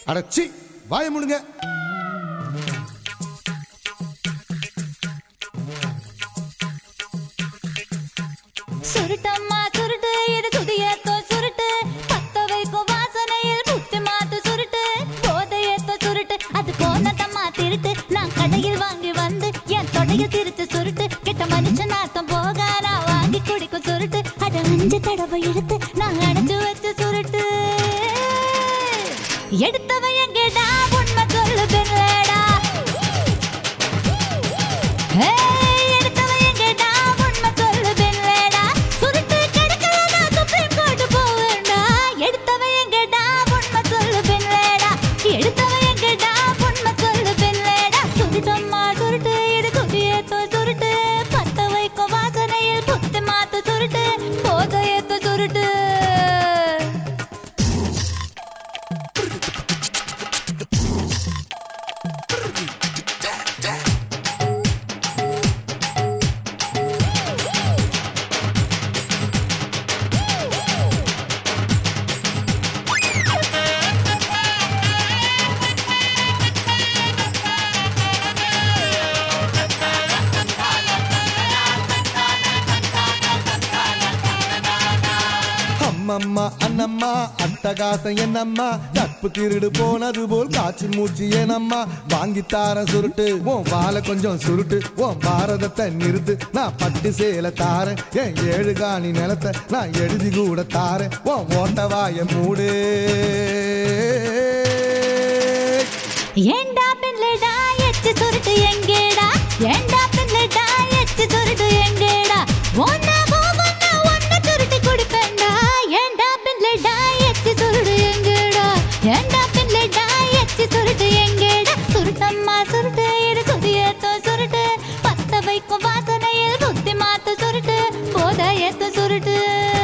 அடச்சி வாய முடுங்க சுருட்டம்மா சுருட்டு இது சுதியத்தோ சுருட்டு பத்த வைக்கும் வாசனையில் புத்தி மாத்து சுருட்டு போதையத்தோ சுருட்டு அது போனதம்மா திருட்டு நான் கடையில் வாங்கி வந்து என் தொடையில் திருத்து சுருட்டு கெட்ட மனுஷன் நாத்தம் போக நான் வாங்கி குடிக்கும் சுருட்டு அட அஞ்சு தடவை எடுத்து நான் அடைச்சு வச்ச சுருட்டு எடுத்தவ எங்கடா உண்மை சொல்லு பின்னடா ஏய், எடுத்தவ எங்கடா உண்மை சொல்லு பின்னடா சுருட்டு கெடுக்கலனா சுப்ரீம் கோர்ட் போவேண்டா எடுத்தவ எங்கடா உண்மை சொல்லு பின்னடா எடுத்தவ எங்கடா உண்மை சொல்லு பின்னடா சுருட்டம்மா சுருட்டு இது குதியத்தோ சுருட்டு பத்த வைக்கும் வாசனையில் புத்தி மாத்து சுருட்டு போதையத்தோ சுருட்டு அம்மம்மா அண்ணம்மா அட்டகாசம் என்னம்மா நட்பு திருடு போனது போல் காய்ச்சி மூச்சு ஏனம்மா வாங்கித்தார சுருட்டு உன் வாழை கொஞ்சம் சுருட்டு உன் பாரதத்தை நிறுத்து நான் பட்டு சேல தாரேன் என் ஏழு காணி நிலத்தை நான் எழுதி கூட தாரேன் உன் ஓட்ட வாய மூடு ஏண்டா பின்னடா எச்சு சுருட்டு எங்கேடா ஏண்டா பின்னடா எச்சு சுருட்டு எங்கேடா ஒன்னா போவன்னா ஒன்ன சுருட்டு கொடுப்பேன்டா ஏண்டா பின்னடா எச்சு சுருட்டு எங்கேடா ஏண்டா பின்னடா எச்சு சுருட்டு எங்கேடா சுருட்டம்மா சுருட்டு இரு சுதியத்தோ சுருட்டு பத்த வைக்கும் வாசனையில் புத்தி மாத்து சுருட்டு போதையத்து சுருட்டு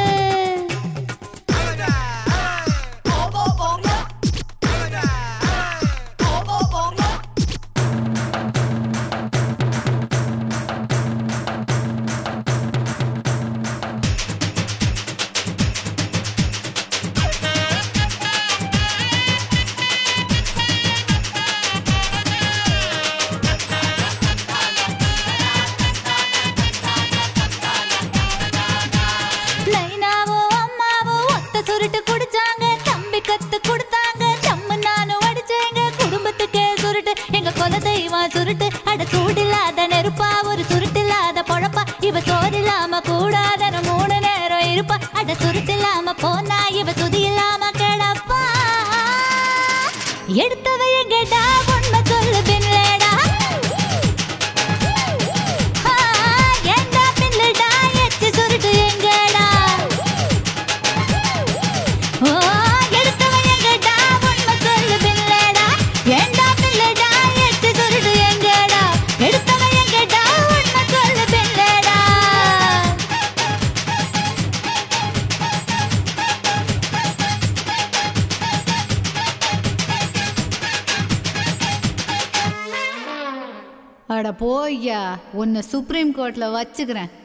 நைனாவோ அம்மாவோ ஒத்த சுருட்டு குடிச்சாங்க தம்பி கத்து கொடுத்தாங்க தம்மு நானும் அடிச்சேங்க குடும்பத்துக்கே சுருட்டு எங்க குல தெய்வம் சுருட்டு அட சூடில்லாத நெருப்பா ஒரு சுருட்டில்லாத பொழப்பா இவ சோறில்லாம கூடாதன மூணு நேரம் இருப்பா அட சுருட்டில்லாம போனா இவ சுதி இல்லாம கிடப்பா எடுத்தவ எங்கடா உண்மை சொல்லு பின்னடா ஆ, ஏண்டா பின்னடா எச்சு சுருட்டு எங்கடா ஓ, எடுத்தவ எங்கடா உண்மை சொல்லு பின்னடா ஏண்டா பின்னடா எச்சு சுருட்டு எங்கடா எடுத்தவ எங்கடா உண்மை சொல்லு பின்னடா அட போய்யா உன்னை சுப்ரீம் கோர்ட்ல வச்சுக்கிறேன்